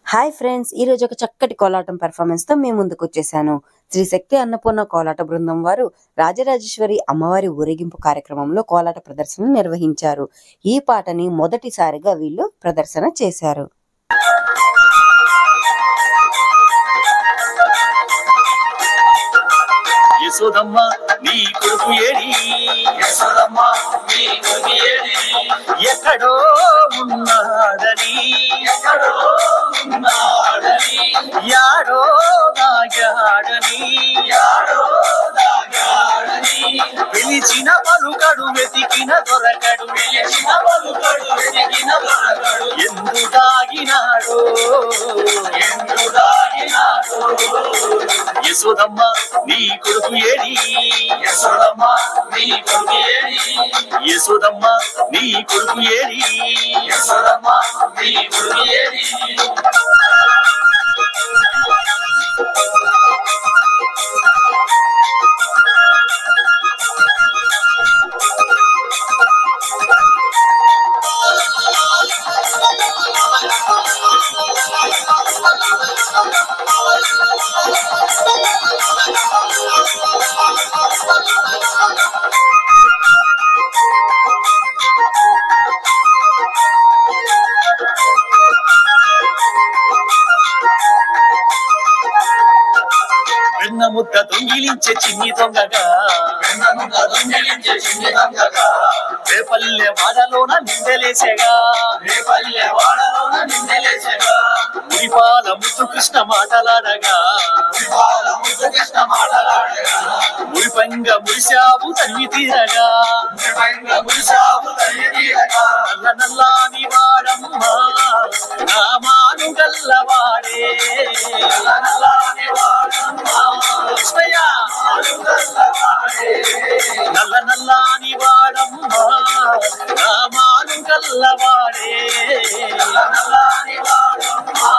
Hi friends ఈ రోజు ఒక చక్కటి కోలాటం పెర్ఫార్మెన్స్ తో మేము ముందుకు వచ్చేసాను శ్రీ శక్తి అన్నపూర్ణ కోలాట బృందం వారు రాజరాజేశ్వరి అమ్మవారి ఊరేగింపు కార్యక్రమంలో కోలాట ప్రదర్శన నిర్వహించారు ఈ పాటని మొదటిసారిగా వీళ్ళు ప్రదర్శన చేశారు యశోదమ్మ నీ కొడుకు ఏడి యశోదమ్మ నీ కొడుకు ఏడి ఎక్కడో ఉన్నాడని ఎక్కడో ఉన్నాడని యాడో దాగాడని యాడో దాగాడని పిలిచిన పలుకడు వెతికిన దొరకడు పిలిచిన పలుకడు వెతికిన దొరకడు ఎందు దాగినాడో ఎందు దాగినాడు యశోదమ్మ నీ కొడుకు ఏడి యశోదమ్మ నీ కొడుకు ఏడి యశోదమ్మ నీ కొడుకు ఏడి యశోదమ్మ నీ కొడుకు ఏడి వెన్న ముద్ద దొంగిలించే చిన్ని దొంగగా వెన్నముద్ద దొంగిలించే చిన్ని దొంగగా రేపల్లె వాడలోన నిందలేసేగా రేపల్లె వాడలోన నిందలేసగా మురిపాల ముద్దు కృష్ణ మాటలాడగా వివాద ముద్దు కృష్ణ మాటలాడగా మురిపంగ మురిశావు తల్లి తీరగా నిర్భయంగా మురిసావు తల్లి తీరగా నల్ల నల్లాని వాడమ్మా నామాను గల్లవాడే నల్లని వాడమ్మా కృష్ణయ్య ఆలుగల్లవాడే. నల్ల నల్లాని వాడమ్మా నామాను గల్లవాడే నల్లని వాడమ్మా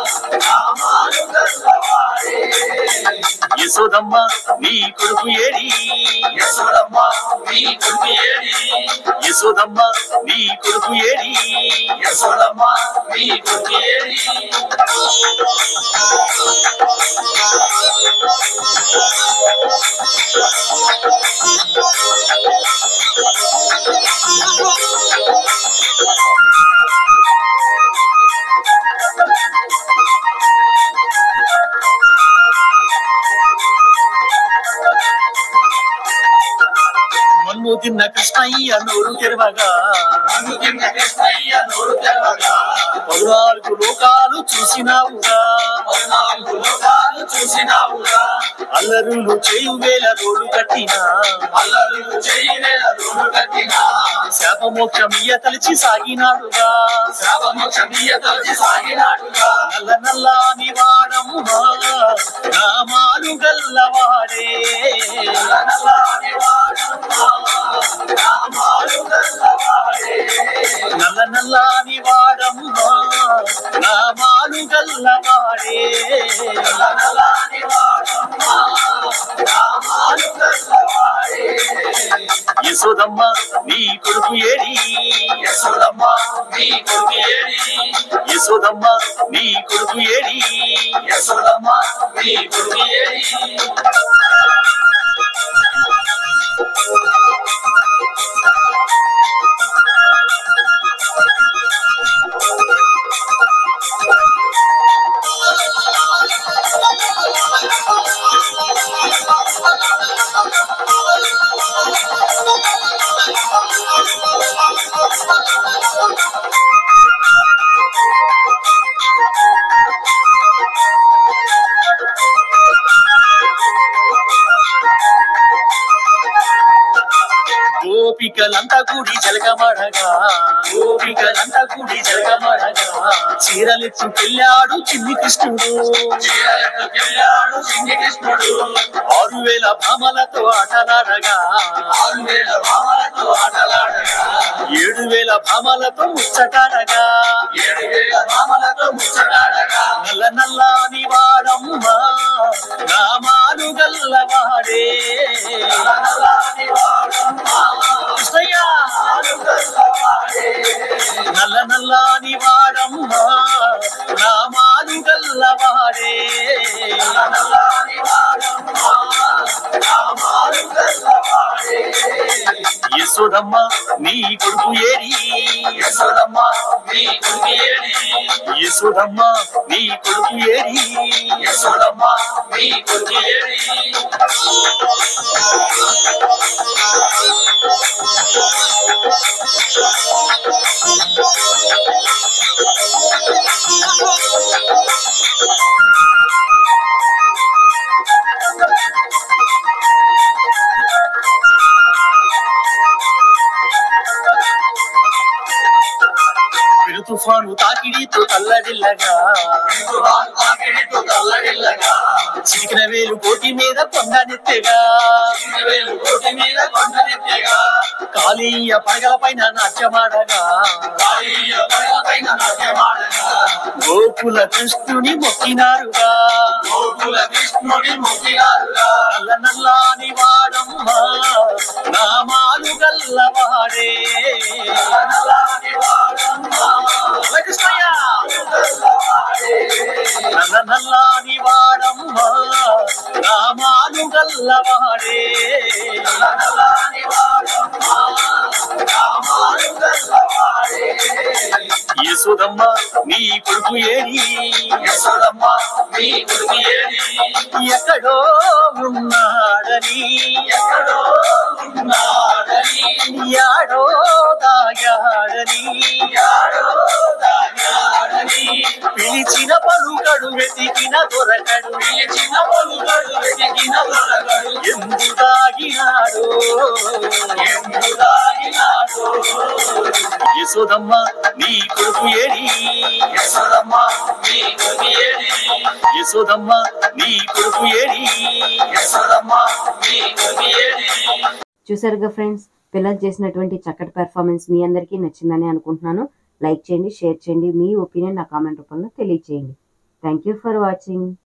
ఆలుగల్లవాడే. యశోదమ్మ నీ కొడుకు ఏడి యశోదమ్మ నీ కొడుకు ఏడి యశోదమ్మ నీ కొడుకు ఏడి యశోదమ్మ నీ కొడుకు ఏడి మన్ను తిన్న కృష్ణయ్య నోరు తెరవగా నన్ను కింద కృష్ణయ్య నోరు తెరవగా పద్నాలుగు లోకాలు చూసినావుగా పద్నాలుగు లోకాలు చూసినావుగా అల్లరులు చేయు వేల రోడ్డు కట్టినా అల్లరులు చేయలేల రోడ్డు కట్టినా శాపమోక్షమియ తలిచి సాగినాడుగా శాపమోక్షమీయ తలచి సాగినాడుగా నల్ల నల్లాని వాడమ్మా నామాలు గల్లవాడే నల్లని వాడమ్మా రామాలు గల్లవాడే నల్ల నల్లాని వాడమ్మా నామాలు గల్లవాడే నల్లని వాడమ్మా రామాలు గల్లవాడే యశోదమ్మ నీ కొడుకు ఏడి యశోదమ్మ నీ కొడుకు ఏడి యశోదమ్మ నీ కొడుకు ఏడి యశోదమ్మ నీ కొడుకు ఏడి గోపికలంతా కూడి జలకమడగా గోపికలంతా కూడి జలకమడగా చీరలెత్తు పెళ్ళాడు చిన్ని కృష్ణుడు చీరలెత్తుకెళ్ళాడు చిన్ని కృష్ణుడు ఆరు వేల భామలతో ఆటలాడగా ఆరు వేల భామలతో ఆటలాడగా ఏడు వేల భామలతో ముచ్చటాడగా ఏడు వేల భామలతో ముచ్చటాడగా నల్ల నల్లాని వాడమ్మా నామాలు గల్లవాడే నల్లని వాడమ్మా కృష్ణయ్య ఆలు గల్లవాడే నల్ల నల్లాని వాడమ్మా నామాలు యశోదమ్మ నీ కొడుకు ఏడి యశోదమ్మ నీ కొడుకు ఏడి యశోదమ్మ నీ కొడుకు ఏడి యశోదమ్మ నీ కొడుకు ఏడి పెను తుఫాను తాకిడితో తల్లడిల్లగా తుఫాను తాకిడితో తల్లడిల్లగా చిటికిన వేలు కోటి మీద కొండనెత్తెగా వేలు కోటి మీద కొండనెత్తేగా కాళీయ పడగల పైన నాట్యమాడగా కాళీయ పైన నాట్యమాడగా గోకుల కృష్ణుని మొక్కినారుగా గోకుల కృష్ణుడి మొక్కినారుగా నల్ల నల్లాని వాడమ్మ నామాలు గల్లవాడే నల్లని వాడమ్మ కృష్ణయ్య నల్ల నల్లాని వాడమ్మ నామాలు గల్లవాడే నల్లని వాడమ్మ రామాలు గల్లవాడే యశోదమ్మ నీ కొడుకు ఏడి యశోదమ్మ నీ కొడుకు ఏడి ఎక్కడో ఉన్నాడని ఎక్కడో ఉన్నాడని యాడో దాగాడని యాడో దాగాడని పిలిచిన పలుకడు వెతికిన దొరకడు పిలిచిన పలుకడు వెతికిన దొరకడు ఎందు దాగినాడు ఎందు దాగినాడు యశోదమ్మ నీ కొడుకు ఏడి యశోదమ్మ నీ కొడుకు ఏడి యశోదమ్మ నీ కొడుకు ఏడి యశోదమ్మ నీ కొడుకు ఏడి చూసారుగా ఫ్రెండ్స్ పిల్లలు చేసినటువంటి చక్కటి పెర్ఫార్మెన్స్ మీ అందరికీ నచ్చిందని అనుకుంటున్నాను లైక్ చేయండి షేర్ చేయండి మీ ఒపీనియన్ నా కామెంట్ రూపంలో తెలియచేయండి థ్యాంక్ యూ ఫర్ వాచింగ్